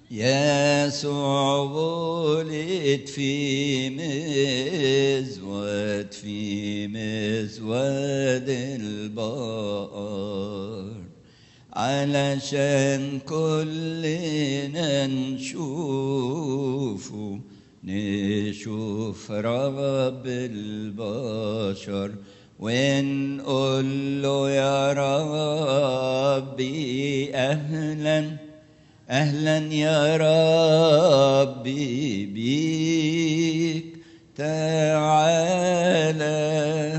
يسوع ولد في مزود في مزود البقر علشان كلنا نشوفه نشوف رب البشر ونقول له يا ربي أهلاً اهلا يا ربي بيك تعالى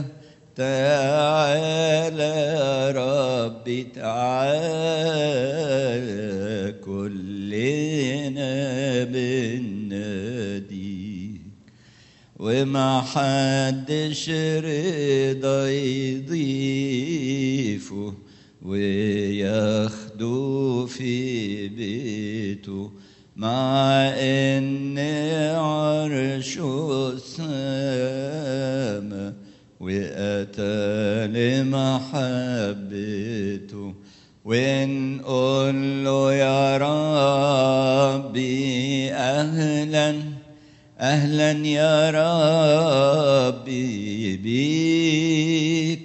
تعالى يا ربي تعالى كلنا بناديك وما حدش رضا يضيفه وياخدوا في بيته مع ان عرشه السما واتى لمحبته ونقول له يا ربي اهلا اهلا يا ربي بيك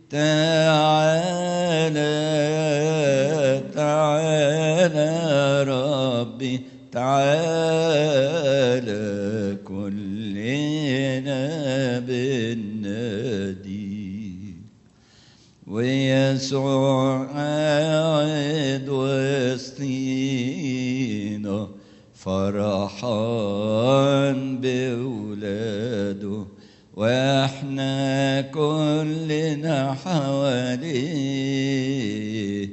تعالى تعالى ربي تعالى كلنا بالنادي ويسوع قاعد وسطينا فرحان بولاده واحنا كلنا حواليه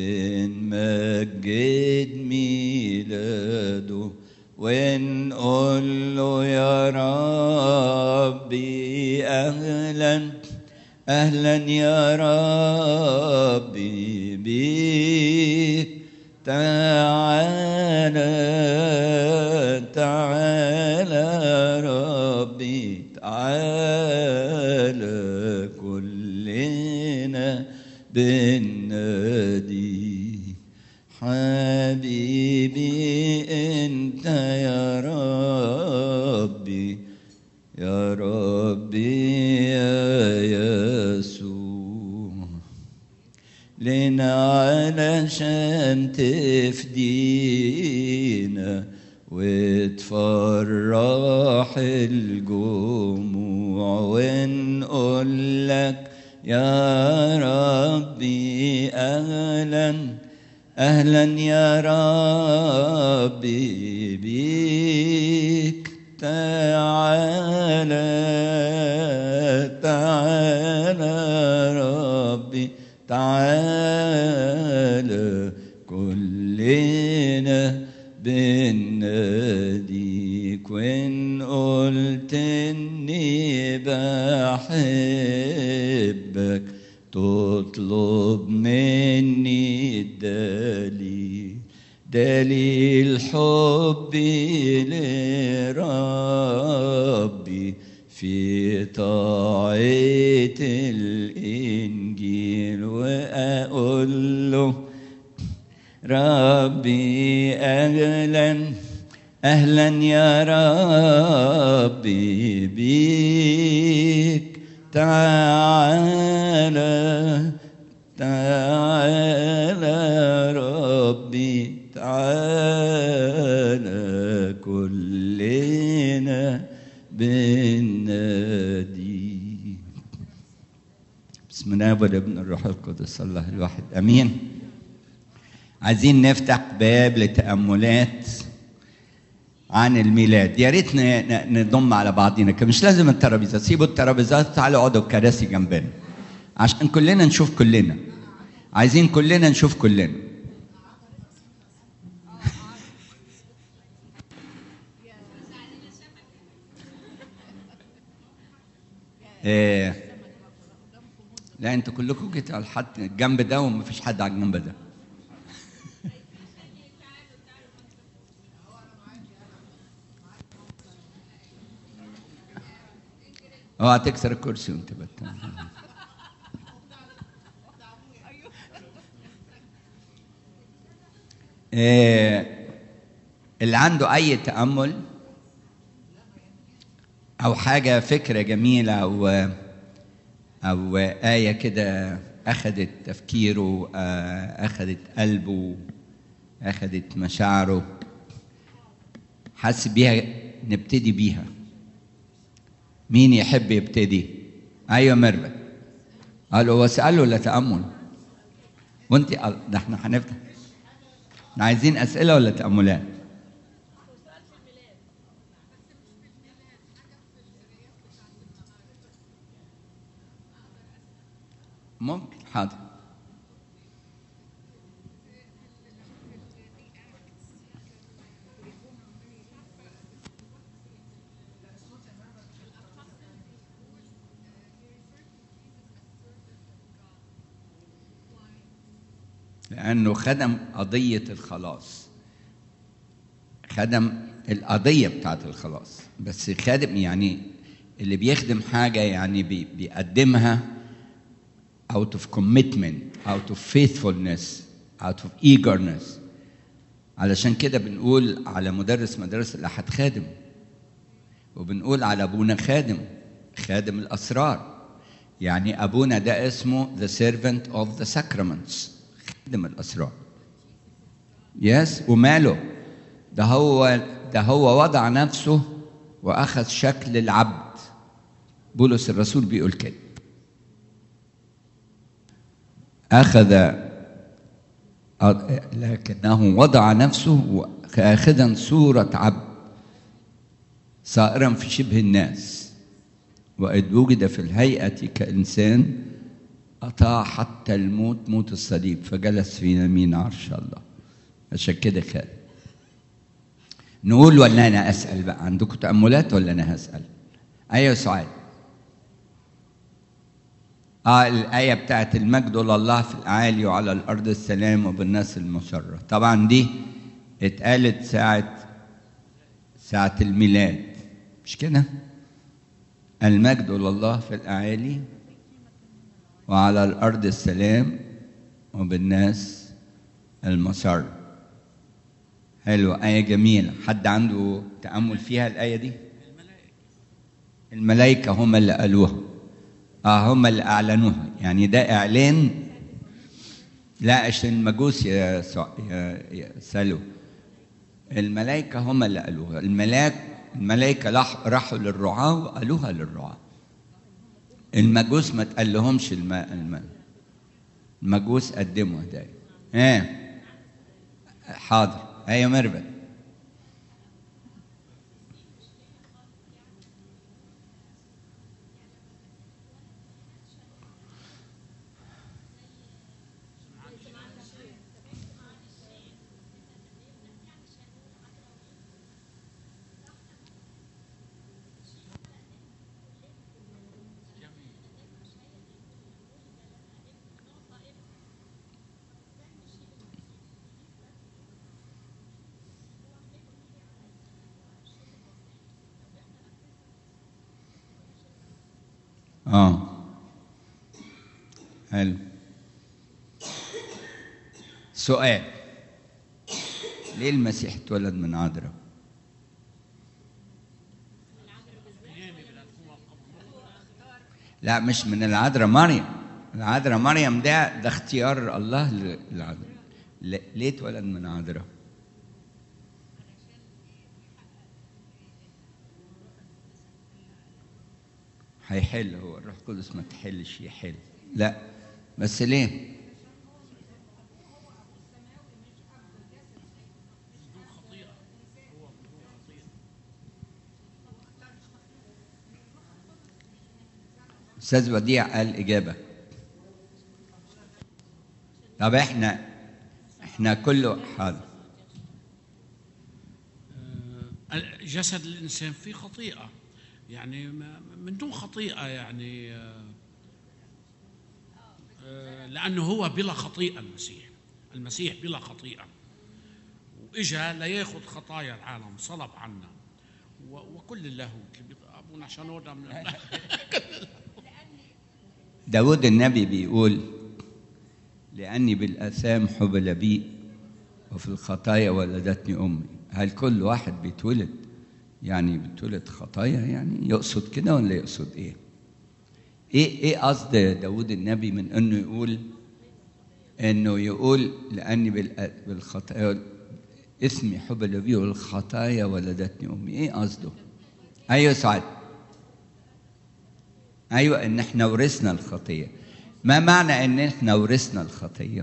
بنمجد ميلاده ونقول له يا ربي اهلا اهلا يا ربي بيك تعالى تعالى ربي تعالى كلنا بالنادي حبيبي انت يا ربي يا ربي يا يسوع لنا علشان تفدينا وتفرح الجموع ونقول لك يا ربي اهلا اهلا يا ربي بيك تعالى تعالى ربي تعالى كلنا بناديك وان قلت اني بحبك تطلب مني الدليل دليل حبي لربي في طاعة الإنجيل وأقول له ربي أهلا أهلا يا ربي بيك تعالى تعالى ربي تعالى كلنا بالنادي بسم الله والابن الروح القدس الله الواحد امين عايزين نفتح باب لتاملات عن الميلاد يا ريت ن- ن- نضم على بعضينا كده مش لازم الترابيزات سيبوا الترابيزات تعالوا اقعدوا الكراسي جنبنا عشان كلنا نشوف كلنا عايزين كلنا نشوف كلنا إيه لا انتوا كلكم جيتوا على الحد الجنب ده ومفيش حد على الجنب ده اوعى تكسر الكرسي وانت بت إيه اللي عنده اي تامل او حاجه فكره جميله او او ايه كده اخذت تفكيره آه، اخذت قلبه اخذت مشاعره حس بيها نبتدي بيها مين يحب يبتدي ايوه ميرفت قالوا هو سأله ولا تأمل وانت قال ده احنا هنفتح احنا عايزين أسئلة ولا تأملات ممكن حاضر لأنه خدم قضية الخلاص خدم القضية بتاعت الخلاص بس خادم يعني اللي بيخدم حاجة يعني بي بيقدمها out of commitment out of faithfulness out of eagerness علشان كده بنقول على مدرس مدرسة الأحد خادم وبنقول على أبونا خادم خادم الأسرار يعني أبونا ده اسمه the servant of the sacraments خادم الأسرار يس وماله ده هو ده هو وضع نفسه وأخذ شكل العبد بولس الرسول بيقول كده أخذ لكنه وضع نفسه آخذا صورة عبد صائرا في شبه الناس وإذ وجد في الهيئة كإنسان أطاع حتى الموت موت الصليب فجلس في يمين عرش الله عشان كده خالد نقول ولا أنا أسأل بقى عندكم تأملات ولا أنا هسأل أيوة سعاد آه الآية بتاعت المجد لله في الأعالي وعلى الأرض السلام وبالناس المسرة طبعا دي اتقالت ساعة ساعة الميلاد مش كده؟ المجد لله في الأعالي وعلى الأرض السلام وبالناس المسر حلو آية جميلة حد عنده تأمل فيها الآية دي الملائكة هم اللي قالوها اه هم اللي أعلنوها يعني ده إعلان لا عشان المجوس يا, سع... يا... يا سلو الملائكة هم اللي قالوها الملاك الملائكة راحوا للرعاة وقالوها للرعاة المجوس ما تقال لهمش الماء الماء المجوس قدموا هدايا ايه حاضر ايوه مربد اه حلو سؤال ليه المسيح اتولد من عذراء؟ لا مش من العذراء مريم العذراء مريم ده ده اختيار الله للعذراء ليه اتولد من عذراء؟ هيحل هو الروح القدس ما تحلش يحل لا بس ليه استاذ وديع قال اجابه طب احنا احنا كله حاضر جسد الانسان فيه خطيئه يعني من دون خطيئة يعني لأنه هو بلا خطيئة المسيح المسيح بلا خطيئة وإجا لياخذ خطايا العالم صلب عنا وكل اللاهوت أبونا شنودة من داود النبي بيقول لأني بالآثام حبل بي وفي الخطايا ولدتني أمي هل كل واحد بيتولد يعني بيتولد خطايا يعني يقصد كده ولا يقصد ايه ايه ايه قصد داود النبي من انه يقول انه يقول لاني بال- بالخطايا اسمي حبل بي والخطايا ولدتني امي ايه قصده ايوه سعد ايوه ان احنا ورثنا الخطيه ما معنى ان احنا ورثنا الخطيه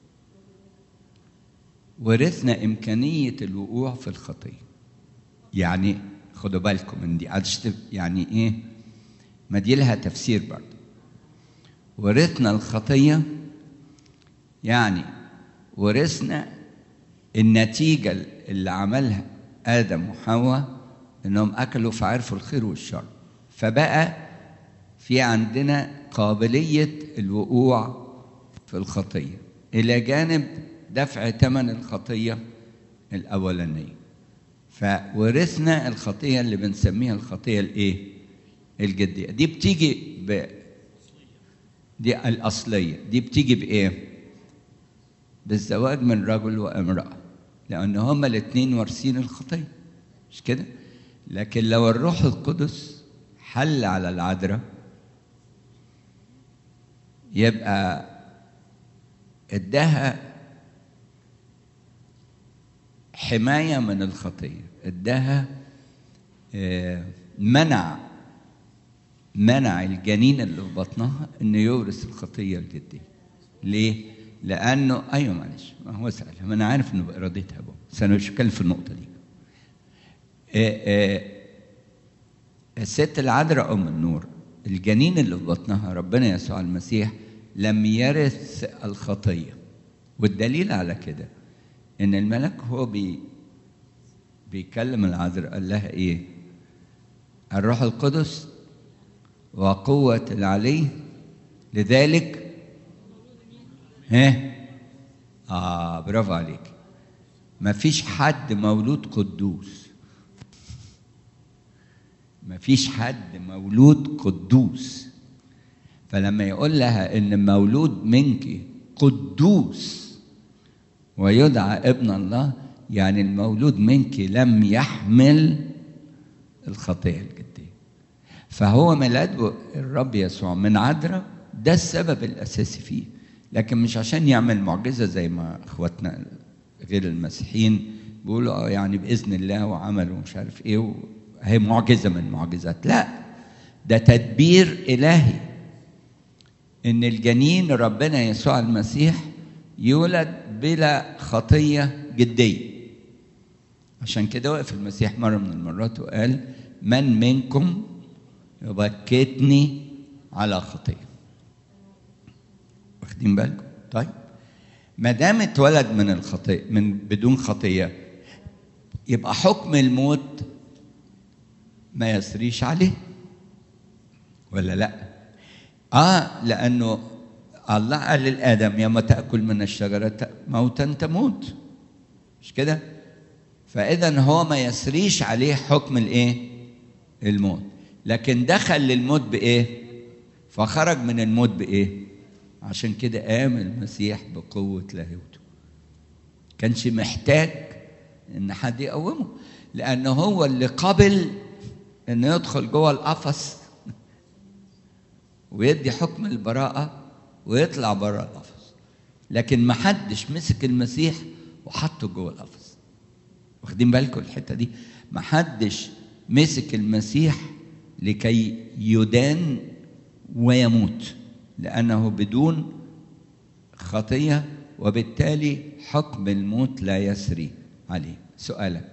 ورثنا امكانيه الوقوع في الخطيه يعني خدوا بالكم من دي عادش تب- يعني ايه ما دي لها تفسير برضه ورثنا الخطيه يعني ورثنا النتيجه اللي عملها ادم وحواء انهم اكلوا فعرفوا الخير والشر فبقى في عندنا قابليه الوقوع في الخطيه الى جانب دفع ثمن الخطيه الاولانيه فورثنا الخطيه اللي بنسميها الخطيه الايه الجديه دي بتيجي ب دي الاصليه دي بتيجي بايه بالزواج من رجل وامراه لان هما الاثنين وارثين الخطيه مش كده لكن لو الروح القدس حل على العذراء يبقى اداها حمايه من الخطيه اداها آه، منع منع الجنين اللي في بطنها انه يورث الخطيه الجديه ليه لانه ايوه معلش ما هو سالها ما انا عارف انه بارادتها بقى بس انا مش بتكلم في النقطه دي آه، آه، الست العذراء ام النور الجنين اللي في بطنها ربنا يسوع المسيح لم يرث الخطيه والدليل على كده ان الملك هو بي بيكلم العذراء قال لها ايه الروح القدس وقوة العلي لذلك ها اه برافو عليك ما فيش حد مولود قدوس ما فيش حد مولود قدوس فلما يقول لها ان مولود منك قدوس ويدعى ابن الله يعني المولود منك لم يحمل الخطيه الجديه فهو ميلاد الرب يسوع من عذراء ده السبب الاساسي فيه لكن مش عشان يعمل معجزه زي ما اخواتنا غير المسيحيين بيقولوا اه يعني باذن الله وعمل ومش عارف ايه هي معجزه من المعجزات لا ده تدبير الهي ان الجنين ربنا يسوع المسيح يولد بلا خطيه جديه عشان كده وقف المسيح مره من المرات وقال من منكم يبكتني على خطيه واخدين بالكم طيب ما دام اتولد من الخطيه من بدون خطيه يبقى حكم الموت ما يسريش عليه ولا لا اه لانه الله قال للادم يوم تاكل من الشجره موتا تموت مش كده فاذا هو ما يسريش عليه حكم الايه الموت لكن دخل للموت بايه فخرج من الموت بايه عشان كده قام المسيح بقوه لاهوته كانش محتاج ان حد يقومه لانه هو اللي قبل انه يدخل جوه القفص ويدي حكم البراءه ويطلع بره القفص لكن ما حدش مسك المسيح وحطه جوه القفص واخدين بالكم الحته دي ما حدش مسك المسيح لكي يدان ويموت لانه بدون خطيه وبالتالي حكم الموت لا يسري عليه سؤالك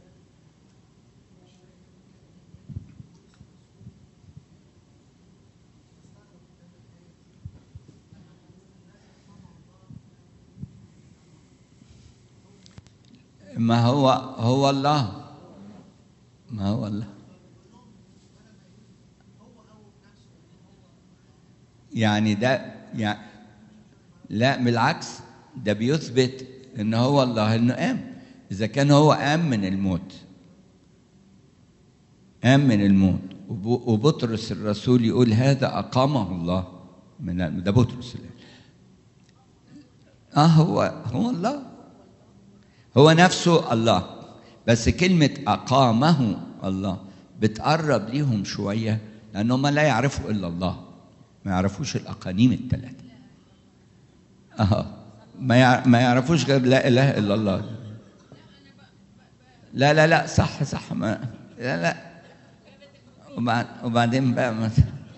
ما هو هو الله ما هو الله يعني ده يعني لا بالعكس ده بيثبت ان هو الله انه قام اذا كان هو قام من الموت قام من الموت وبطرس الرسول يقول هذا اقامه الله من ده بطرس اه هو هو الله هو نفسه الله بس كلمة أقامه الله بتقرب ليهم شوية لأنهم لا يعرفوا إلا الله ما يعرفوش الأقانيم الثلاثة أه ما يع- ما يعرفوش غير لا إله إلا الله لا لا لا صح صح ما لا لا وبعد وبعدين بقى ما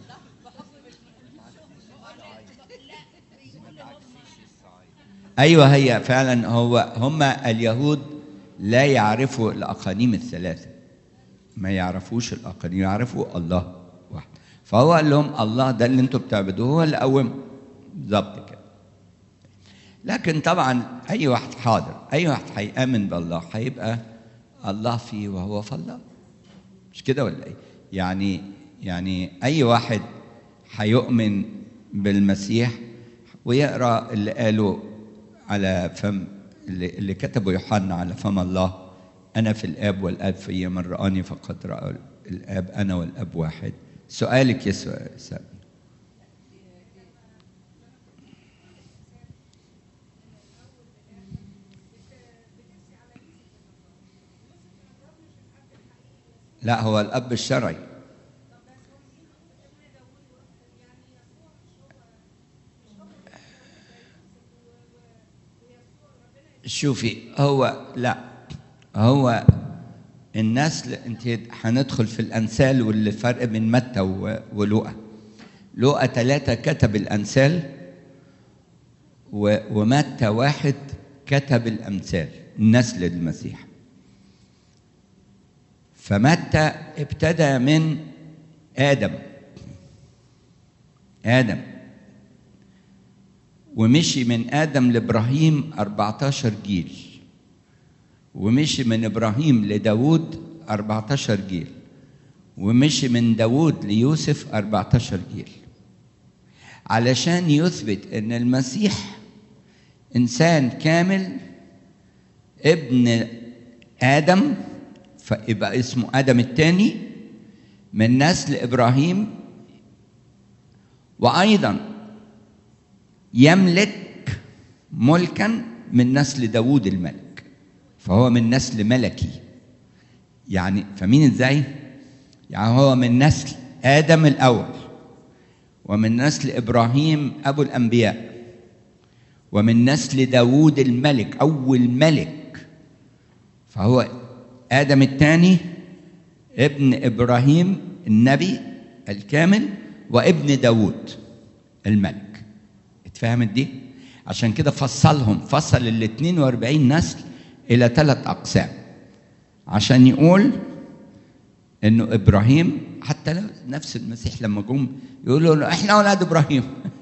ايوه هي فعلا هو هم اليهود لا يعرفوا الاقانيم الثلاثه ما يعرفوش الاقانيم يعرفوا الله واحد فهو قال لهم الله ده اللي انتم بتعبدوه هو اللي قوم بالظبط كده لكن طبعا اي واحد حاضر اي واحد هيامن بالله هيبقى الله فيه وهو في الله مش كده ولا ايه يعني يعني اي واحد هيؤمن بالمسيح ويقرا اللي قاله على فم اللي, اللي كتبه يوحنا على فم الله انا في الاب والاب في من رآني فقد رأى الاب انا والاب واحد سؤالك يا سامي لا هو الاب الشرعي شوفي هو لا هو النسل انت هندخل في الانسال واللي فرق بين متى و- ولوقا لوقا ثلاثة كتب الانسال و- ومتى واحد كتب الامثال نسل المسيح فمتى ابتدى من ادم ادم ومشي من آدم لإبراهيم 14 جيل ومشي من إبراهيم لداود 14 جيل ومشي من داود ليوسف 14 جيل علشان يثبت أن المسيح إنسان كامل ابن آدم فيبقى اسمه آدم الثاني من نسل إبراهيم وأيضا يملك ملكا من نسل داوود الملك فهو من نسل ملكي يعني فمين ازاي يعني هو من نسل ادم الاول ومن نسل ابراهيم ابو الانبياء ومن نسل داوود الملك اول ملك فهو ادم الثاني ابن ابراهيم النبي الكامل وابن داوود الملك اتفهمت دي عشان كده فصلهم فصل ال 42 نسل الى ثلاث اقسام عشان يقول انه ابراهيم حتى لو نفس المسيح لما جم يقولوا له احنا اولاد ابراهيم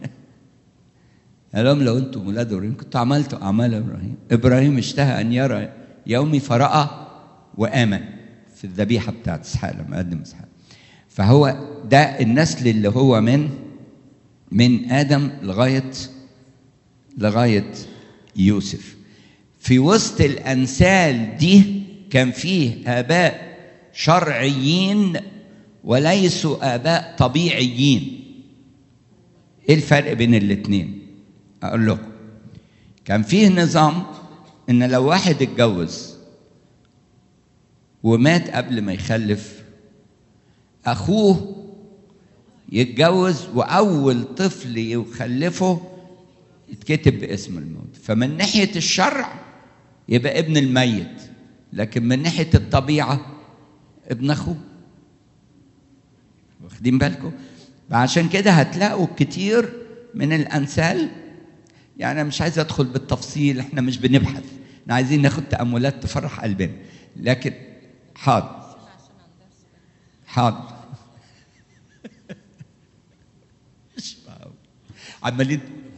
قال لهم لو انتم اولاد ابراهيم كنتوا عملتوا اعمال ابراهيم ابراهيم اشتهى ان يرى يومي فراى وامن في الذبيحه بتاعت اسحاق لما قدم اسحاق فهو ده النسل اللي هو من من ادم لغايه لغايه يوسف في وسط الانسال دي كان فيه اباء شرعيين وليسوا اباء طبيعيين ايه الفرق بين الاثنين اقول لكم كان فيه نظام ان لو واحد اتجوز ومات قبل ما يخلف اخوه يتجوز واول طفل يخلفه يتكتب باسم الموت فمن ناحيه الشرع يبقى ابن الميت لكن من ناحيه الطبيعه ابن اخوه واخدين بالكم عشان كده هتلاقوا كتير من الامثال يعني انا مش عايز ادخل بالتفصيل احنا مش بنبحث احنا عايزين ناخد تاملات تفرح قلبنا لكن حاضر حاضر مش معقول عمالين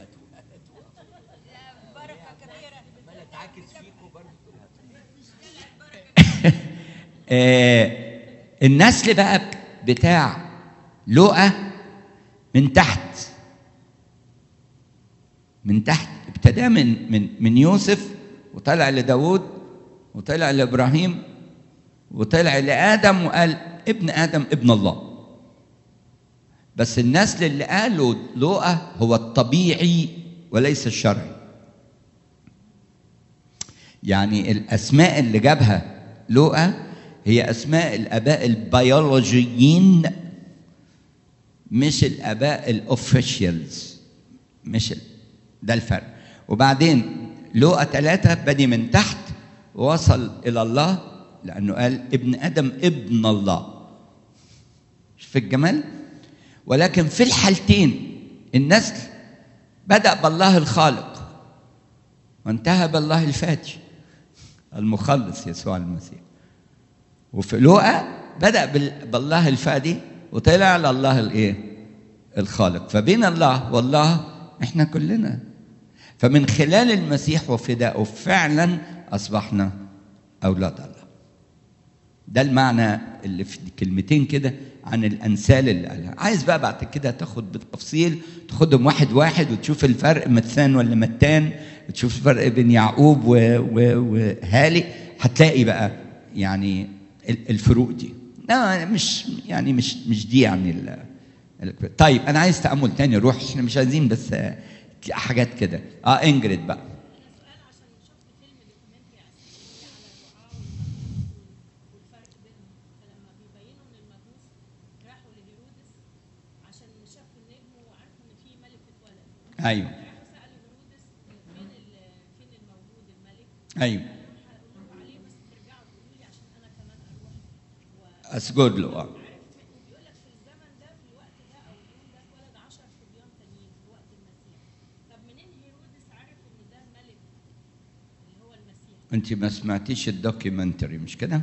آه النسل بقى بتاع لقى من تحت من تحت ابتدى من من من يوسف وطلع لداود وطلع لابراهيم وطلع لادم وقال ابن ادم ابن الله بس النسل اللي قاله لوقا هو الطبيعي وليس الشرعي يعني الاسماء اللي جابها لوقا هي اسماء الاباء البيولوجيين مش الاباء الاوفيشيالز مش ال... ده الفرق وبعدين لوقا ثلاثة بدي من تحت وصل إلى الله لأنه قال ابن آدم ابن الله في الجمال ولكن في الحالتين النسل بدأ بالله الخالق وانتهى بالله الفاتح المخلص يسوع المسيح وفي لوقا بدأ بالله الفادي وطلع لله الايه؟ الخالق فبين الله والله احنا كلنا فمن خلال المسيح وفدائه فعلا اصبحنا اولاد الله ده المعنى اللي في كلمتين كده عن الامثال اللي قالها عايز بقى بعد كده تاخد بالتفصيل تاخدهم واحد واحد وتشوف الفرق متان ولا متان تشوف الفرق بين يعقوب وهالي هتلاقي بقى يعني الفروق دي لا مش يعني مش مش دي يعني ال طيب انا عايز تامل تاني روح احنا مش عايزين بس حاجات كده اه انجريد بقى ايوه ايوه اسجد له اه انت ما سمعتيش الدوكيومنتري مش كده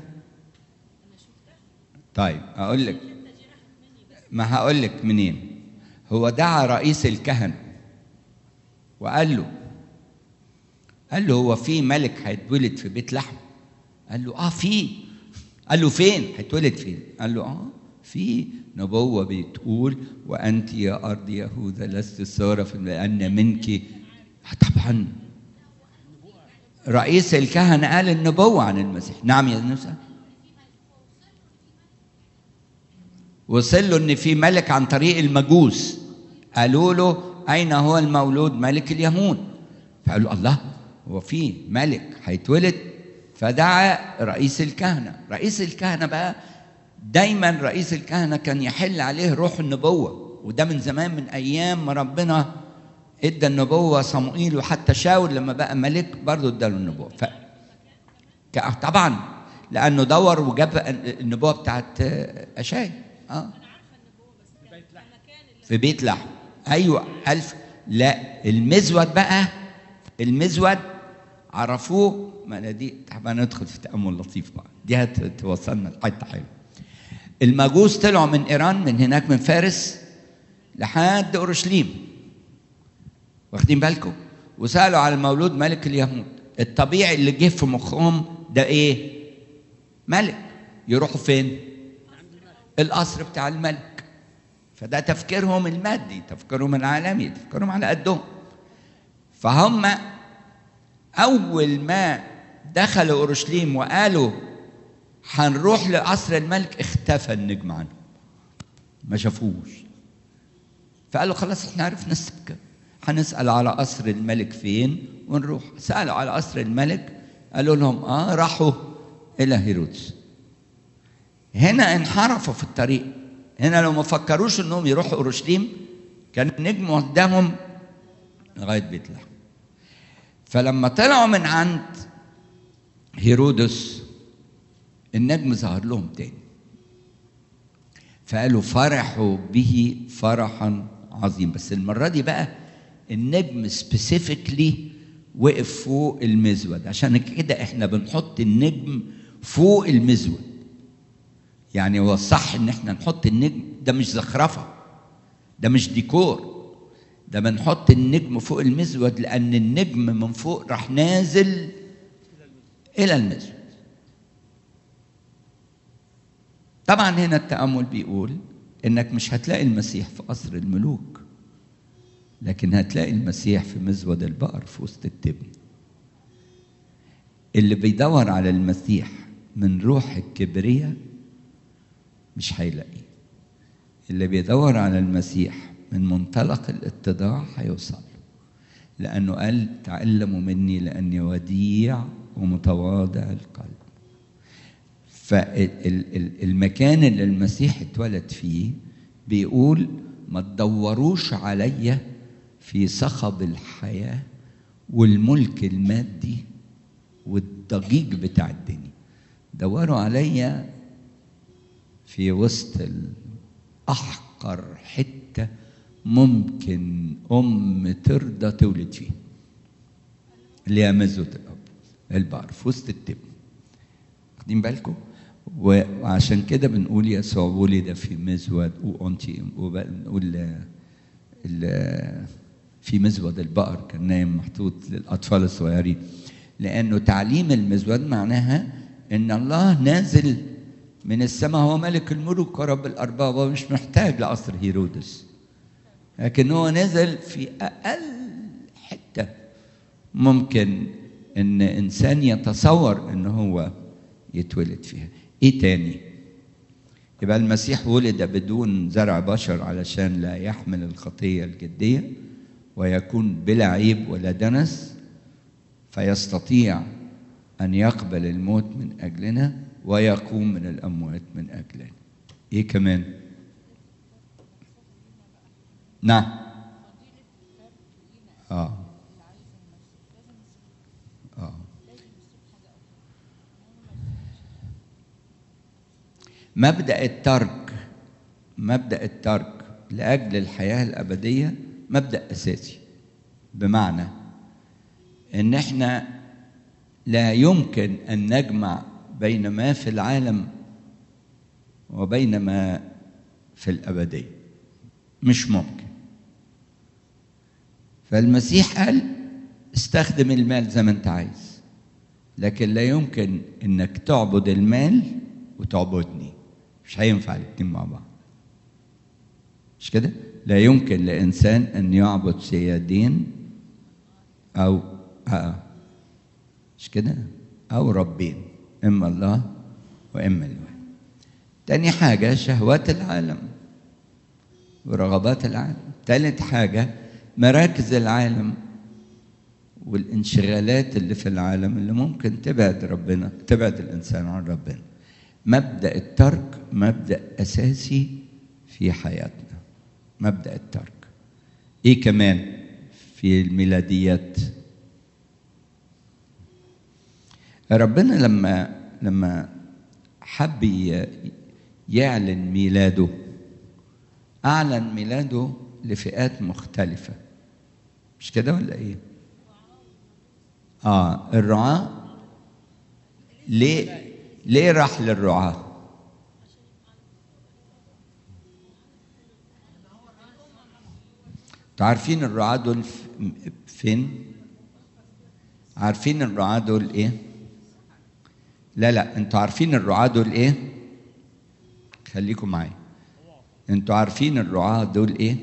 طيب اقول لك ما هقول لك منين هو دعا رئيس الكهنه وقال له قال له هو في ملك هيتولد في بيت لحم قال له اه في قال له فين هيتولد فين قال له اه في نبوة بتقول وأنت يا أرض يهوذا لست سارة لأن منك طبعا رئيس الكهنة قال النبوة عن المسيح نعم يا نوسة وصل له ان في ملك عن طريق المجوس قالوا له اين هو المولود ملك اليهود فقالوا الله هو في ملك هيتولد فدعا رئيس الكهنة رئيس الكهنة بقى دايما رئيس الكهنة كان يحل عليه روح النبوة وده من زمان من أيام ما ربنا ادى النبوة صموئيل وحتى شاول لما بقى ملك برضه اداله النبوة ف... طبعا لأنه دور وجاب النبوة بتاعت أشاي اه في بيت لحم ايوه الف لا المزود بقى المزود عرفوه ما أنا دي هبقى ندخل في تامل لطيف بقى دي هتوصلنا لحته حلوه المجوس طلعوا من ايران من هناك من فارس لحد اورشليم واخدين بالكم وسالوا على المولود ملك اليهود الطبيعي اللي جه في مخهم ده ايه ملك يروحوا فين القصر بتاع الملك فده تفكيرهم المادي تفكيرهم العالمي تفكيرهم على قدهم فهم أول ما دخلوا أورشليم وقالوا هنروح لقصر الملك اختفى النجم عنهم ما شافوش فقالوا خلاص احنا عرفنا السكة هنسأل على قصر الملك فين ونروح سألوا على قصر الملك قالوا لهم اه راحوا إلى هيرودس هنا انحرفوا في الطريق هنا لو ما فكروش انهم يروحوا اورشليم كان النجم قدامهم لغايه بيت لحم فلما طلعوا من عند هيرودس النجم ظهر لهم تاني فقالوا فرحوا به فرحا عظيما بس المره دي بقى النجم سبيسيفيكلي وقف فوق المزود عشان كده احنا بنحط النجم فوق المزود يعني هو الصح ان احنا نحط النجم ده مش زخرفه ده مش ديكور ده بنحط النجم فوق المزود لان النجم من فوق راح نازل الى المزود طبعا هنا التامل بيقول انك مش هتلاقي المسيح في قصر الملوك لكن هتلاقي المسيح في مزود البقر في وسط التبن اللي بيدور على المسيح من روح الكبرياء مش هيلاقيه اللي بيدور على المسيح من منطلق الاتضاع هيوصل له لأنه قال تعلموا مني لأني وديع ومتواضع القلب فالمكان اللي المسيح اتولد فيه بيقول ما تدوروش عليا في صخب الحياة والملك المادي والضجيج بتاع الدنيا دوروا عليا في وسط الأحقر حتة ممكن أم ترضى تولد فيها اللي هي مزوة الأب البقر في وسط التبن واخدين بالكم وعشان كده بنقول يسوع ولد في مزود وأنتي وبنقول في مزود البقر كان نايم محطوط للأطفال الصغيرين لأنه تعليم المزود معناها إن الله نازل من السماء هو ملك الملوك ورب الأرباب ومش محتاج لقصر هيرودس لكن هو نزل في أقل حتة ممكن إن إنسان يتصور إن هو يتولد فيها إيه تاني يبقى المسيح ولد بدون زرع بشر علشان لا يحمل الخطية الجدية ويكون بلا عيب ولا دنس فيستطيع أن يقبل الموت من أجلنا ويقوم من الأموات من أجلنا إيه كمان نعم آه آه مبدأ الترك مبدأ الترك لأجل الحياة الأبدية مبدأ أساسي بمعنى إن إحنا لا يمكن أن نجمع بين ما في العالم وبين ما في الأبدية مش ممكن فالمسيح قال استخدم المال زي ما انت عايز لكن لا يمكن انك تعبد المال وتعبدني مش هينفع الاتنين مع بعض مش كده لا يمكن لانسان ان يعبد سيادين او آه مش كده او ربين اما الله واما الواحد تاني حاجه شهوات العالم ورغبات العالم تالت حاجه مراكز العالم والانشغالات اللي في العالم اللي ممكن تبعد ربنا تبعد الانسان عن ربنا مبدا الترك مبدا اساسي في حياتنا مبدا الترك ايه كمان في الميلاديات ربنا لما لما حب يعلن ميلاده اعلن ميلاده لفئات مختلفه مش كده ولا ايه اه الرعاة ليه ليه راح للرعاة انتوا عارفين الرعاة دول فين عارفين الرعاة دول ايه لا لا انتوا عارفين الرعاة دول ايه خليكم معايا انتوا عارفين الرعاة دول ايه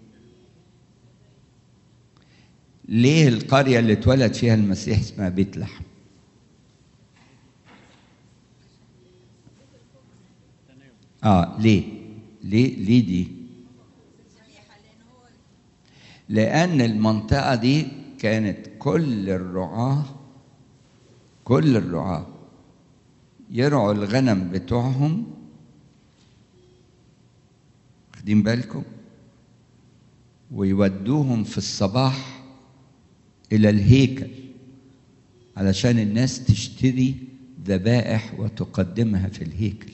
ليه القرية اللي اتولد فيها المسيح اسمها بيت لحم اه ليه ليه ليه دي لأن المنطقة دي كانت كل الرعاة كل الرعاة يرعوا الغنم بتوعهم واخدين بالكم ويودوهم في الصباح إلى الهيكل علشان الناس تشتري ذبائح وتقدمها في الهيكل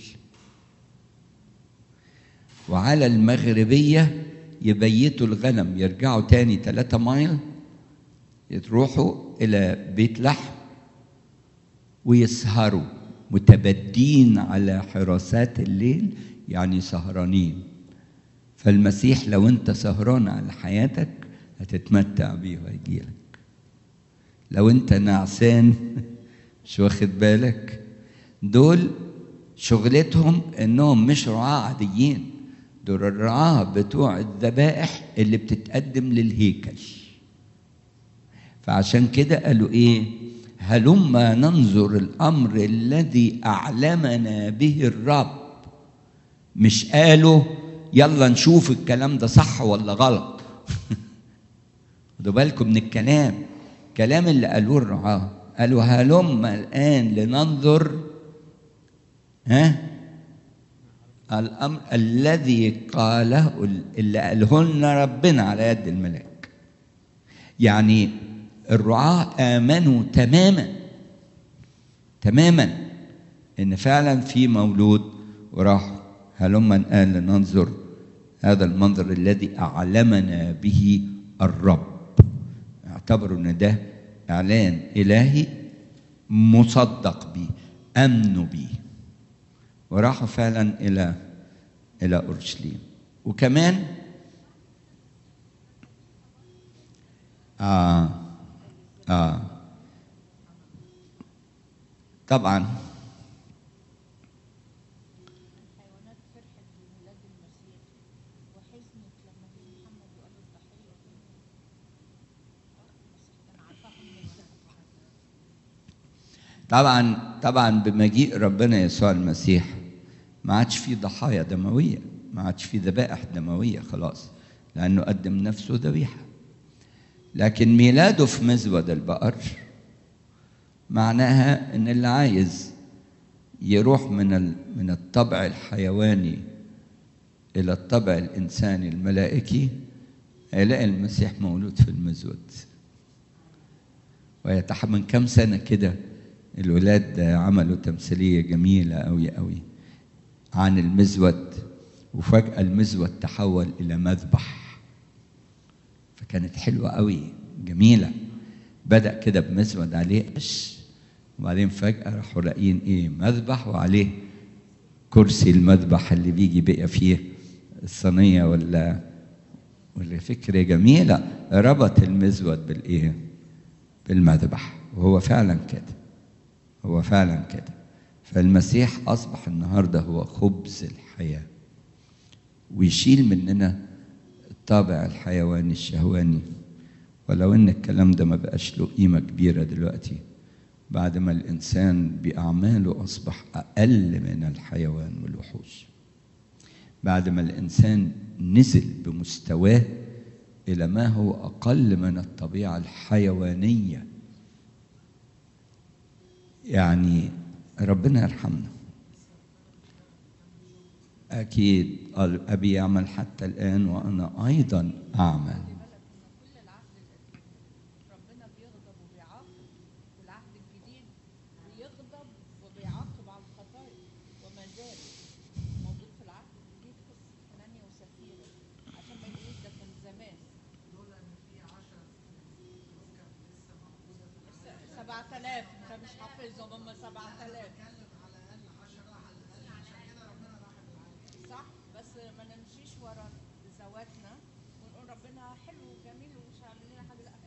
وعلى المغربية يبيتوا الغنم يرجعوا تاني ثلاثة مايل يروحوا إلى بيت لحم ويسهروا متبدين على حراسات الليل يعني سهرانين فالمسيح لو انت سهران على حياتك هتتمتع بيه وهيجيلك لو انت نعسان مش واخد بالك دول شغلتهم انهم مش رعاة عاديين دول الرعاة بتوع الذبائح اللي بتتقدم للهيكل فعشان كده قالوا ايه هلما ننظر الامر الذي اعلمنا به الرب مش قالوا يلا نشوف الكلام ده صح ولا غلط خدوا بالكم من الكلام الكلام اللي قالوه الرعاة قالوا هلما الآن لننظر ها الامر الذي قاله اللي قاله لنا ربنا على يد الملاك يعني الرعاة آمنوا تماما تماما إن فعلا في مولود وراحوا هلما قال لننظر هذا المنظر الذي أعلمنا به الرب اعتبروا إن ده إعلان إلهي مصدق به امنوا به وراحوا فعلا الى الى اورشليم وكمان آه آه طبعا الحيوانات فرحت بميلاد المسيح وحزنت لما جه محمد وقال الضحيه المسيح كان عارفاهم من زمان. طبعا طبعا بمجيء ربنا يسوع المسيح ما عادش في ضحايا دمويه ما عادش في ذبائح دمويه خلاص لانه قدم نفسه ذبيحه لكن ميلاده في مزود البقر معناها ان اللي عايز يروح من ال- من الطبع الحيواني الى الطبع الانساني الملائكي هيلاقي المسيح مولود في المزود ويتح من كم سنة كده الولاد عملوا تمثيلية جميلة أوي أوي عن المزود وفجأة المزود تحول إلى مذبح فكانت حلوة أوي جميلة بدأ كده بمزود عليه قش وبعدين فجأة راحوا لاقيين إيه مذبح وعليه كرسي المذبح اللي بيجي بقى فيه الصينية ولا ولا فكرة جميلة ربط المزود بالإيه بالمذبح وهو فعلا كده هو فعلا كده فالمسيح أصبح النهاردة هو خبز الحياة ويشيل مننا الطابع الحيواني الشهواني ولو ان الكلام ده ما بقاش له قيمة كبيرة دلوقتي بعد ما الإنسان بأعماله أصبح أقل من الحيوان والوحوش بعد ما الإنسان نزل بمستواه إلى ما هو أقل من الطبيعة الحيوانية يعني ربنا يرحمنا أكيد قال أبي يعمل حتى الآن وأنا أيضا أعمل كل العهد القديم ربنا بيغضب وبيعاقب والعهد الجديد بيغضب وبيعاقب على الخطايا وما زال موجود في العهد الجديد قصه انانيا وسفيره عشان ما يقولوش ده كان زمان سبعة آلاف انت مش حافظهم هم سبعة آلاف صح بس ما نمشيش ورا ذواتنا ونقول ربنا حلو وجميل ومش هيعمل لنا حاجه لا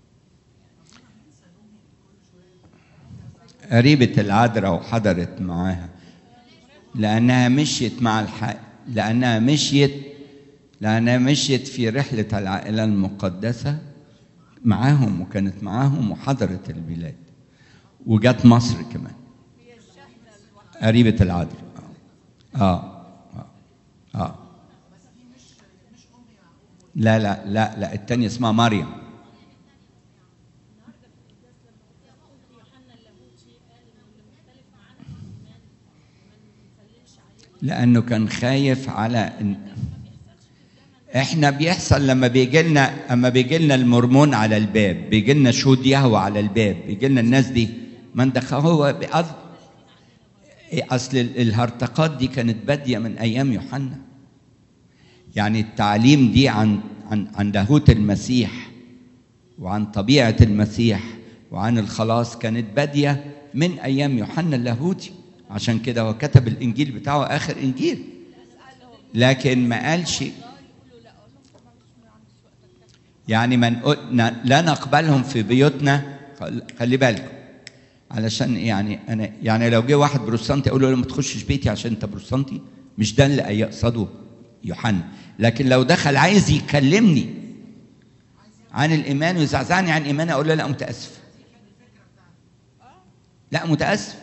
يعني قريبة العذراء وحضرت معاها لأنها مشيت مع الحق لأنها مشيت لأنها مشيت في رحلة العائلة المقدسة معاهم وكانت معاهم وحضرت البلاد وجت مصر كمان قريبة العذراء آه. آه. آه. لا لا لا لا التانية اسمها مريم لانه كان خايف على إن احنا بيحصل لما بيجي لنا اما بيجي لنا المرمون على الباب بيجي لنا شهود يهوى على الباب بيجي لنا الناس دي ما انت هو بقصد إيه اصل ال- الهرطقات دي كانت باديه من ايام يوحنا يعني التعليم دي عن عن عن لاهوت المسيح وعن طبيعه المسيح وعن الخلاص كانت باديه من ايام يوحنا اللاهوتي عشان كده هو كتب الانجيل بتاعه اخر انجيل لكن ما قالش يعني من لا نقبلهم في بيوتنا خل- خلي بالكم علشان يعني انا يعني لو جه واحد بروتستانتي اقول له ما تخشش بيتي عشان انت بروتستانتي مش ده اللي يقصده يوحنا لكن لو دخل عايز يكلمني عن الايمان ويزعزعني عن ايماني اقول له لا متاسف لا متاسف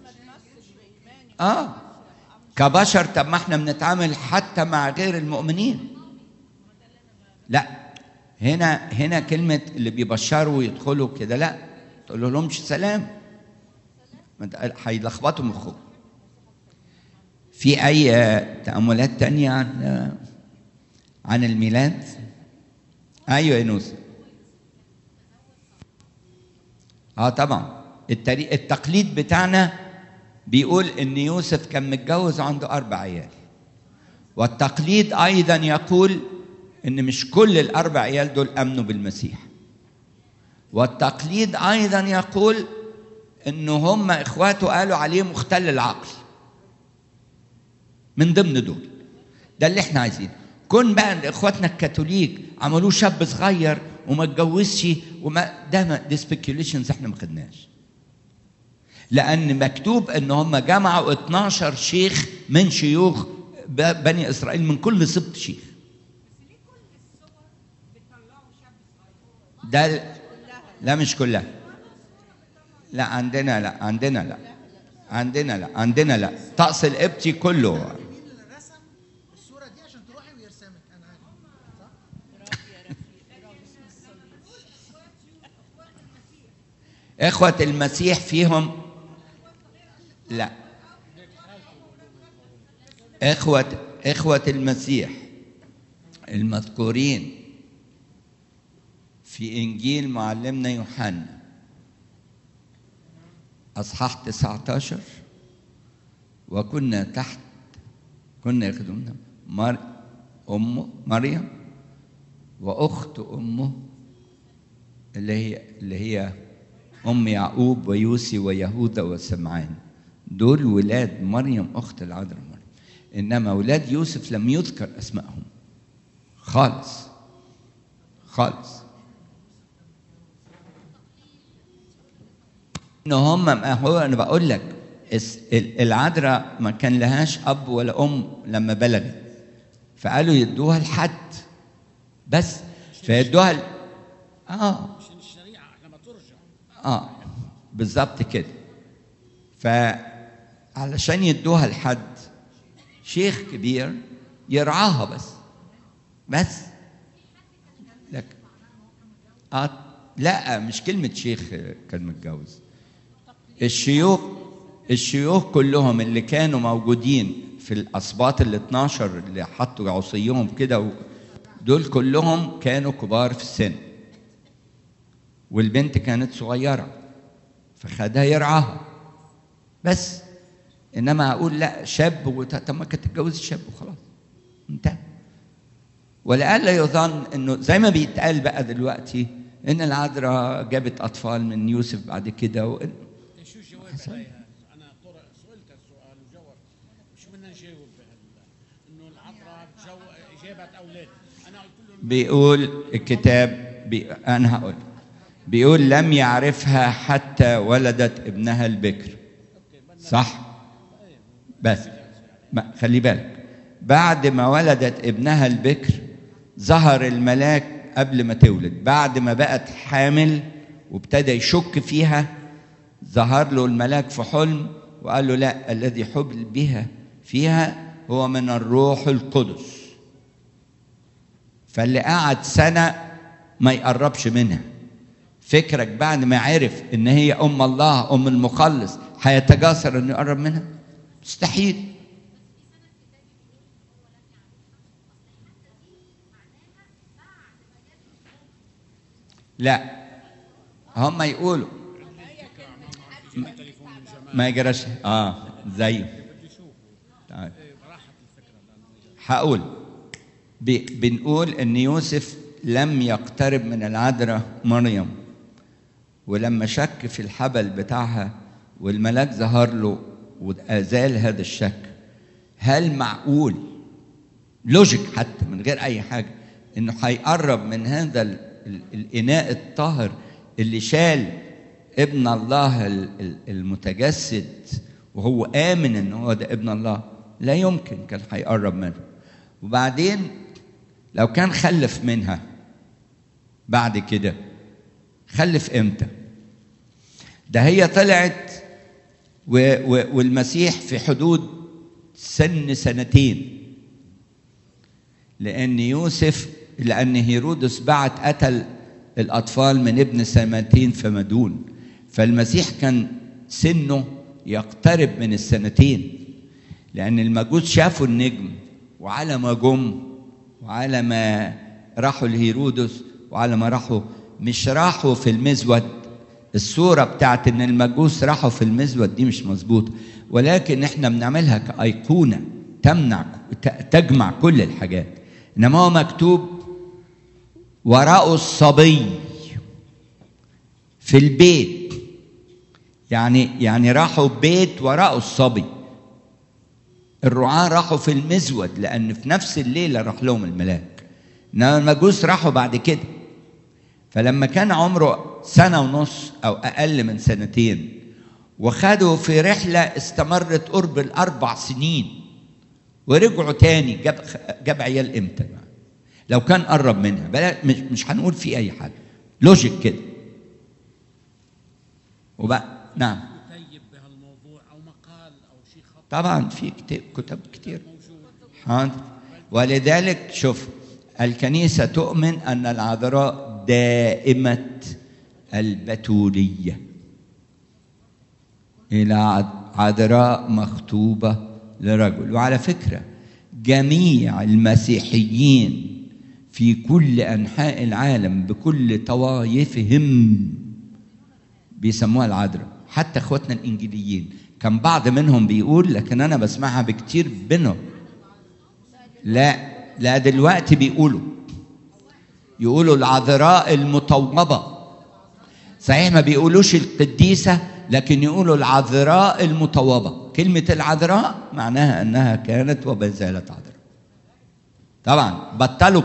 اه كبشر طب ما احنا بنتعامل حتى مع غير المؤمنين لا هنا هنا كلمة اللي بيبشروا ويدخلوا كده لا تقول لهمش سلام ما انت- هيلخبطوا مخهم في اي تاملات تانية عن عن الميلاد ايوه يا نوس اه طبعا التاريخ التقليد بتاعنا بيقول ان يوسف كان متجوز عنده اربع عيال والتقليد ايضا يقول ان مش كل الاربع عيال دول امنوا بالمسيح والتقليد ايضا يقول ان هم اخواته قالوا عليه مختل العقل من ضمن دول ده اللي احنا عايزينه كون بقى اخواتنا الكاثوليك عملوه شاب صغير وما اتجوزش وما ده ما دي سبيكيوليشنز احنا ما خدناش لان مكتوب ان هم جمعوا 12 شيخ من شيوخ ب- بني اسرائيل من كل سبط شيخ ده لا مش كلها لا عندنا لا عندنا لا عندنا لا عندنا لا طقس القبطي كله مين اللي رسم الصوره دي عشان تروحي ويرسمك انا عارف صح؟ برافو يا رفيق برافو اسم الصليب إخوة المسيح فيهم لا إخوة إخوة المسيح المذكورين في إنجيل معلمنا يوحنا أصحاح 19 وكنا تحت كنا يخدمنا مر أمه مريم وأخت أمه اللي هي اللي هي ام يعقوب ويوسي ويهوذا وسمعان دول ولاد مريم اخت العذراء مريم انما ولاد يوسف لم يذكر اسمائهم خالص خالص ان هم ما هو انا بقول لك اس- ال- العذراء ما كان لهاش اب ولا ام لما بلغت فقالوا يدوها لحد بس فيدوها ل- اه عشان الشريعه احنا ما ترجع اه بالظبط كده فعلشان يدوها لحد شيخ كبير يرعاها بس بس لك آه لا مش كلمة شيخ كان متجوز الشيوخ الشيوخ كلهم اللي كانوا موجودين في الأسباط ال 12 اللي حطوا عصيهم كده و- دول كلهم كانوا كبار في السن والبنت كانت صغيرة فخدها يرعاها بس انما اقول لا شاب وت- طب ما كانت تتجوز شاب وخلاص انتهى ولئلا يظن انه زي ما بيتقال بقى دلوقتي ان العذراء جابت اطفال من يوسف بعد كده و... شو الجواب عليها؟ انا طرق سئلت السؤال وجاوب شو بدنا نجاوب بهال انه العذراء جو- جابت اولاد انا قلت لهم بيقول الكتاب بي... انا هقول بيقول لم يعرفها حتى ولدت ابنها البكر صح بس ما خلي بالك بعد ما ولدت ابنها البكر ظهر الملاك قبل ما تولد بعد ما بقت حامل وابتدى يشك فيها ظهر له الملاك في حلم وقال له لا الذي حبل بها فيها هو من الروح القدس فاللي قعد سنة ما يقربش منها فكرك بعد ما عرف ان هي ام الله ام المخلص هيتجاسر انه يقرب منها مستحيل لا هم يقولوا ما يجراش اه زيه تعال. هقول ب- بنقول ان يوسف لم يقترب من العذراء مريم ولما شك في الحبل بتاعها والملاك ظهر له وازال هذا الشك هل معقول لوجيك حتى من غير اي حاجه انه هيقرب من هذا ال- ال- الاناء الطاهر اللي شال ابن الله ال- ال- المتجسد وهو امن ان هو ده ابن الله لا يمكن كان هيقرب منه وبعدين لو كان خلف منها بعد كده خلف امتى ده هي طلعت و و والمسيح في حدود سن سنتين لأن يوسف لأن هيرودس بعت قتل الأطفال من ابن سنتين فما دون فالمسيح كان سنه يقترب من السنتين لأن المجوس شافوا النجم وعلى ما جم وعلى ما راحوا لهيرودس وعلى ما راحوا مش راحوا في المزود الصورة بتاعت إن المجوس راحوا في المزود دي مش مظبوطة ولكن إحنا بنعملها كأيقونة تمنع ت- تجمع كل الحاجات إنما هو مكتوب وراءه الصبي في البيت يعني يعني راحوا بيت وراءه الصبي الرعاة راحوا في المزود لأن في نفس الليلة راح لهم الملاك إنما المجوس راحوا بعد كده فلما كان عمره سنة ونص أو أقل من سنتين وخدوا في رحلة استمرت قرب الأربع سنين ورجعوا تاني جاب جاب عيال امتى بقى؟ لو كان قرب منها بلا مش, مش هنقول في أي حاجة لوجيك كده وبقى نعم يطيب بهالموضوع او مقال او شيء خط طبعا في كتاب كتب كتير موجود حاضر ولذلك شوف الكنيسة تؤمن أن العذراء دائمة البتولية إلى عذ- عذراء مخطوبة لرجل وعلى فكرة جميع المسيحيين في كل أنحاء العالم بكل طوائفهم بيسموها العذراء حتى اخواتنا الانجيليين كان بعض منهم بيقول لكن انا بسمعها بكتير بينهم لا لا دلوقتي بيقولوا يقولوا العذراء المطوبة صحيح ما بيقولوش القديسة لكن يقولوا العذراء المطوبة كلمة العذراء معناها أنها كانت وما زالت عذراء طبعا بطلوا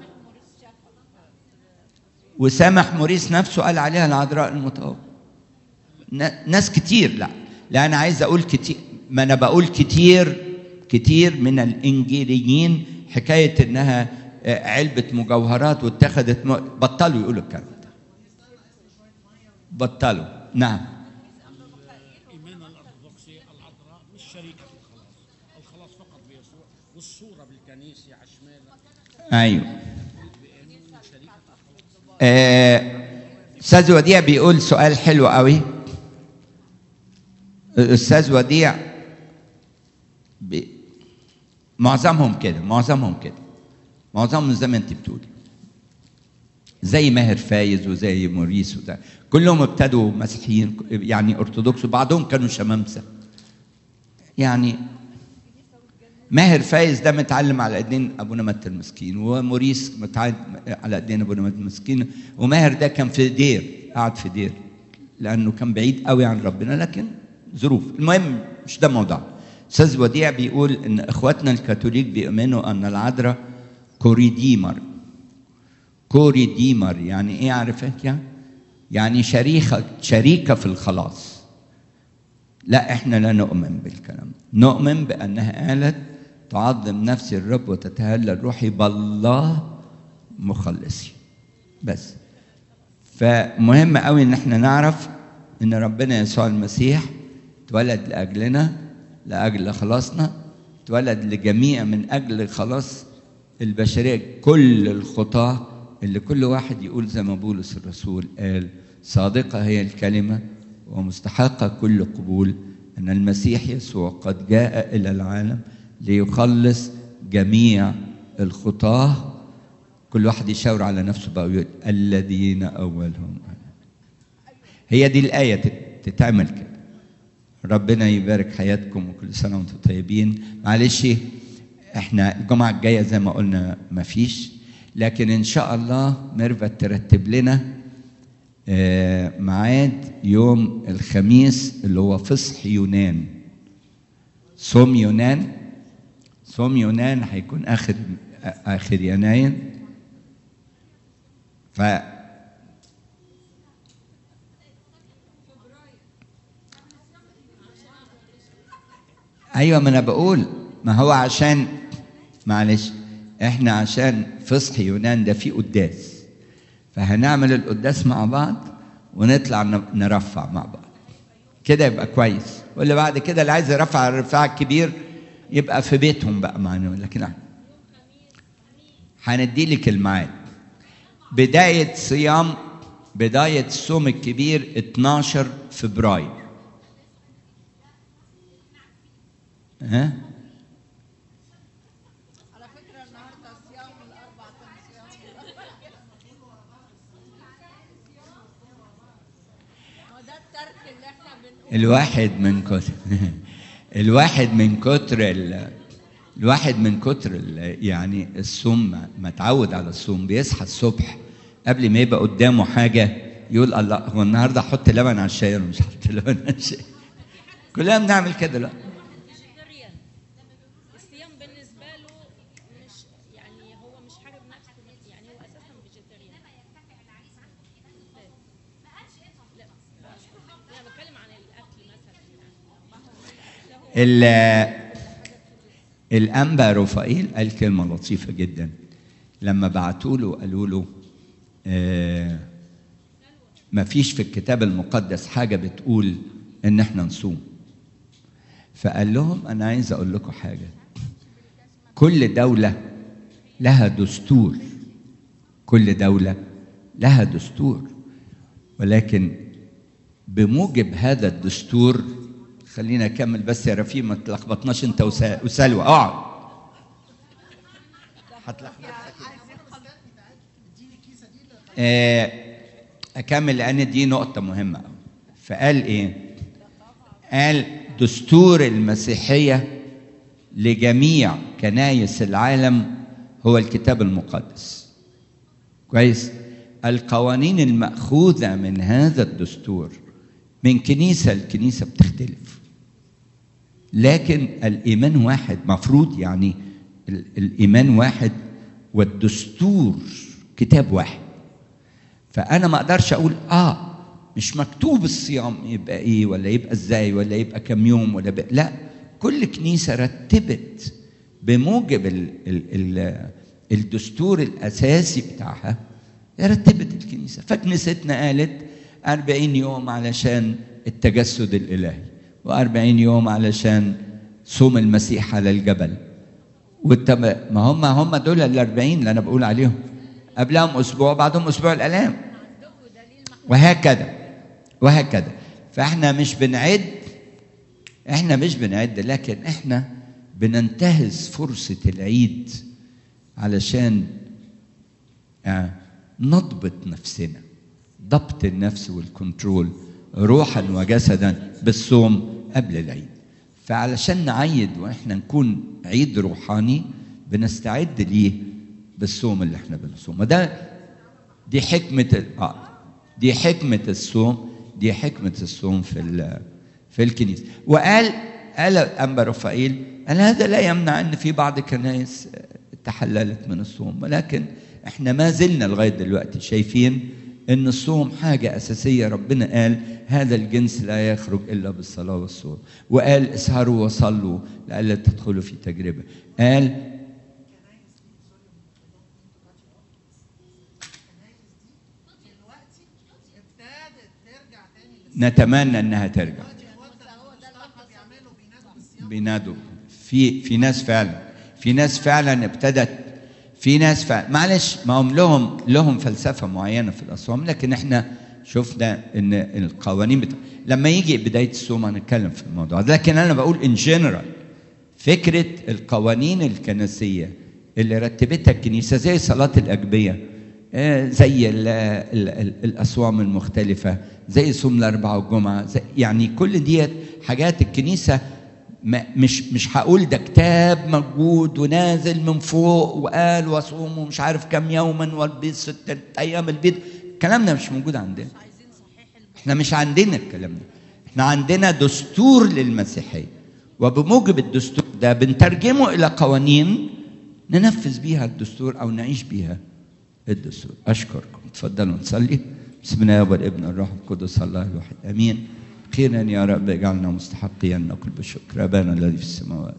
وسامح موريس نفسه قال عليها العذراء المطوبة ن- ناس كتير لا لا انا عايز اقول كتير ما انا بقول كتير كتير من الانجيليين حكايه انها آه، علبه مجوهرات واتخذت م... بطلوا يقولوا الكلام ده بطلوا نعم ايمان الارثوذكسي العذراء مش شريكه الخلاص الخلاص فقط بيسوع والصوره بالكنيسه عشماله ايوه بانه شريكه الخلاص آه، استاذ وديع بيقول سؤال حلو قوي الاستاذ وديع بي... معظمهم كده معظمهم كده معظمهم زي ما انت بتقولي زي ماهر فايز وزي موريس وده كلهم ابتدوا مسيحيين يعني ارثوذكس وبعضهم كانوا شمامسه يعني ماهر فايز ده متعلم على ايدين ابونا متى المسكين وموريس متعلم على ايدين ابونا متى المسكين وماهر ده كان في دير قعد في دير لانه كان بعيد قوي عن ربنا لكن ظروف المهم مش ده موضوع استاذ وديع بيقول ان اخواتنا الكاثوليك بيؤمنوا ان العذراء كوريديمر كوريديمر يعني ايه عارفك يعني يعني شريكه شريكه في الخلاص لا احنا لا نؤمن بالكلام نؤمن بانها قالت تعظم نفسي الرب وتتهلل روحي بالله مخلصي بس فمهم قوي ان احنا نعرف ان ربنا يسوع المسيح اتولد لاجلنا لاجل خلاصنا اتولد لجميع من اجل خلاص البشريه كل الخطاه اللي كل واحد يقول زي ما بولس الرسول قال صادقه هي الكلمه ومستحقه كل قبول ان المسيح يسوع قد جاء الى العالم ليخلص جميع الخطاه كل واحد يشاور على نفسه بقى ويقول الذين اولهم أنا. هي دي الايه تت- تتعمل كده ربنا يبارك حياتكم وكل سنه وانتم طيبين معلش احنا الجمعه الجايه زي ما قلنا مفيش لكن ان شاء الله ميرفت ترتب لنا آه، ميعاد يوم الخميس اللي هو فصح يونان صوم يونان صوم يونان هيكون اخر اخر يناير ف ايوه ما انا بقول ما هو عشان معلش احنا عشان فصح يونان ده فيه قداس فهنعمل القداس مع بعض ونطلع ن- نرفع مع بعض كده يبقى كويس واللي بعد كده اللي عايز يرفع الرفاع الكبير يبقى في بيتهم بقى معنا لكن هندي لك الميعاد بداية صيام بداية الصوم الكبير 12 فبراير ها الواحد من كتر الواحد من كتر ال... الواحد من كتر ال... يعني الصوم ما- ما اتعود على الصوم بيصحى الصبح قبل ما يبقى قدامه حاجه يقول الله هو النهارده احط لبن على الشاي ولا مش هحط لبن على الشاي كلنا بنعمل كده لا فيجيتيريان الصيام بالنسبه له مش يعني هو مش حابب نفسه يعني هو اساسا فيجيتيريان لا انا بتكلم عن الاكل مثلا ال- الانبا رفائيل قال كلمه لطيفه جدا لما بعتوا له قالوا له آه ما فيش في الكتاب المقدس حاجه بتقول ان احنا نصوم فقال لهم انا عايز اقول لكم حاجه كل دوله لها دستور كل دوله لها دستور ولكن بموجب هذا الدستور خلينا اكمل بس يا رفيق ما تلخبطناش انت وسا- وسلوى اقعد هتلخبط آه، اكمل لان دي نقطه مهمه أوي. فقال ايه قال دستور المسيحيه لجميع كنايس العالم هو الكتاب المقدس كويس القوانين المأخوذة من هذا الدستور من كنيسة لكنيسة بتختلف لكن الإيمان واحد مفروض يعني ال- الإيمان واحد والدستور كتاب واحد فأنا ما أقدرش أقول آه مش مكتوب الصيام يبقى إيه ولا يبقى إزاي ولا يبقى كم يوم ولا بقى لا كل كنيسة رتبت بموجب ال ال ال الدستور الأساسي بتاعها رتبت الكنيسة فكنيستنا قالت أربعين يوم علشان التجسد الإلهي وأربعين يوم علشان صوم المسيح على الجبل والتم... ما هم هم دول ال 40 اللي انا بقول عليهم قبلهم اسبوع بعدهم اسبوع الالام وهكذا وهكذا فاحنا مش بنعد احنا مش بنعد لكن احنا بننتهز فرصه العيد علشان آه، نضبط نفسنا ضبط النفس والكنترول روحا وجسدا بالصوم قبل العيد فعلشان نعيد واحنا نكون عيد روحاني بنستعد ليه بالصوم اللي احنا بنصومه ده دي حكمة ال- اه دي حكمة الصوم دي حكمة الصوم في ال- في الكنيسة وقال قال أنبا رفائيل قال هذا لا يمنع أن في بعض الكنائس تحللت من الصوم ولكن احنا ما زلنا لغاية دلوقتي شايفين ان الصوم حاجة أساسية ربنا قال هذا الجنس لا يخرج إلا بالصلاة والصوم وقال اسهروا وصلوا لئلا تدخلوا في تجربة قال دلوقتي ابتدت ترجع تاني للصيام نتمنى انها ترجع الوقت المصطلح بيعملوا بينادوا بالصيام بينادوا في في ناس فعلا في ناس فعلا ابتدت في ناس فعلا معلش ما هم لهم لهم فلسفه معينه في الاصوام لكن احنا شفنا ان القوانين بتا... لما يجي بدايه الصوم هنتكلم في الموضوع ده لكن انا بقول ان جنرال فكره القوانين الكنسيه اللي رتبتها الكنيسه زي صلاه الاجبيه آه، زي ال ال ال الاصوام المختلفه زي صوم الاربعاء والجمعه زي يعني كل ديت حاجات الكنيسه ما مش مش هقول ده كتاب موجود ونازل من فوق وقال وصوموا مش عارف كم يوما والبيض ستة ايام البيض الكلام ده مش موجود عندنا احنا مش عندنا الكلام ده احنا عندنا دستور للمسيحيه وبموجب الدستور ده بنترجمه الى قوانين ننفذ بيها الدستور او نعيش بيها الدستور اشكركم تفضلوا نصلي بسم الله والابن الروح القدس الله الواحد امين خيرا يا رب اجعلنا مستحقين نقل بالشكر ابانا الذي في السماوات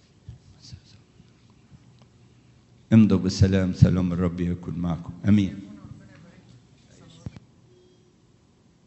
امضوا بالسلام سلام الرب يكون معكم امين